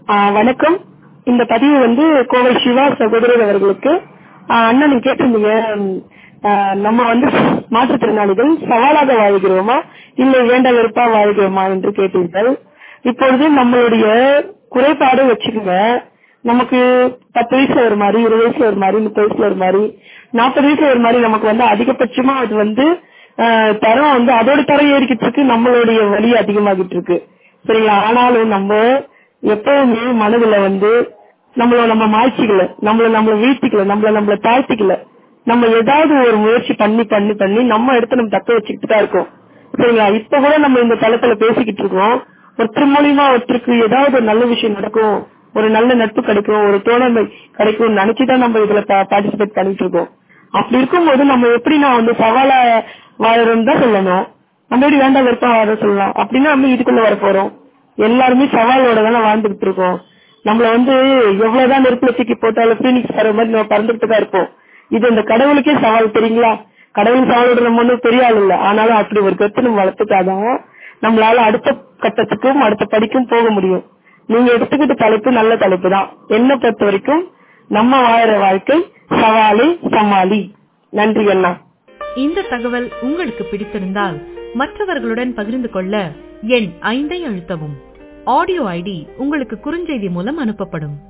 ஆ, வணக்கம் இந்த பதிவு வந்து கோவை சிவா சகோதரர் அவர்களுக்கு ஆ, அண்ணன் நீங்க கேட்டிருந்தீங்க ம், ஆ, நம்ம வந்து மாற்றுத்திறனாளிகள் சவாலாக வாழ்கிறோமா இல்லை வேண்ட வெறுப்பா வாழ்கிறோமா என்று கேட்டீர்கள் இப்பொழுது நம்மளுடைய குறைபாடு வச்சுக்கோங்க நமக்கு பத்து வயசுல ஒரு மாதிரி இருபது வயசுல ஒரு மாதிரி முப்பது வயசுல ஒரு மாதிரி நாற்பது வயசுல ஒரு மாதிரி நமக்கு வந்து அதிகபட்சமா அது வந்து ஆஹ், தரம் வந்து அதோட தரம் ஏறிக்கிட்டு இருக்கு நம்மளுடைய வலி அதிகமாகிட்டு இருக்கு சரிங்களா ஆனாலும் நம்ம எப்பவுமே மனதுல வந்து நம்மள நம்ம மாய்ச்சிக்கல நம்மள நம்மள வீழ்த்திக்கல நம்மள நம்மள தாழ்த்திக்கல நம்ம ஏதாவது ஒரு முயற்சி பண்ணி பண்ணி பண்ணி நம்ம இடத்த நம்ம தக்க வச்சுக்கிட்டு தான் இருக்கோம் சரிங்களா இப்ப கூட நம்ம இந்த தளத்துல பேசிக்கிட்டு இருக்கோம் ஒருத்தர் மூலியமா ஒருத்தருக்கு ஏதாவது ஒரு நல்ல விஷயம் நடக்கும் ஒரு நல்ல நட்பு கிடைக்கும் ஒரு தோழமை கிடைக்கும் நினைச்சுதான் நம்ம இதுல பார்ட்டிசிபேட் பண்ணிட்டு இருக்கோம் அப்படி இருக்கும்போது நம்ம எப்படி நான் வந்து சவாலா வாழறோம்னு தான் சொல்லணும் நம்ம எப்படி வேண்டாம் வெறுப்பா வாழ சொல்லலாம் அப்படின்னா நம்ம இதுக்குள்ள வர போறோம் எல்லாருமே சவாலோட தானே வாழ்ந்துகிட்டு இருக்கோம் நம்மள வந்து எவ்வளவுதான் நெருப்புல தூக்கி போட்டாலும் பீனிக்ஸ் வர மாதிரி நம்ம பறந்துட்டு தான் இருப்போம் இது இந்த கடவுளுக்கே சவால் தெரியுங்களா கடவுள் சவாலோட நம்ம ஒண்ணும் பெரிய ஆள் இல்ல ஆனாலும் அப்படி ஒரு கருத்து நம்ம வளர்த்துக்காதான் நம்மளால அடுத்த கட்டத்துக்கும் அடுத்த படிக்கும் போக முடியும் நீங்க எடுத்துக்கிட்ட தலைப்பு நல்ல தலைப்பு தான் என்ன பொறுத்த வரைக்கும் நம்ம வாழற வாழ்க்கை சவாலே சமாளி நன்றி அண்ணா இந்த தகவல் உங்களுக்கு பிடித்திருந்தால் மற்றவர்களுடன் பகிர்ந்து கொள்ள எண் ஐந்தை அழுத்தவும் ஆடியோ ஐடி உங்களுக்கு குறுஞ்செய்தி மூலம் அனுப்பப்படும்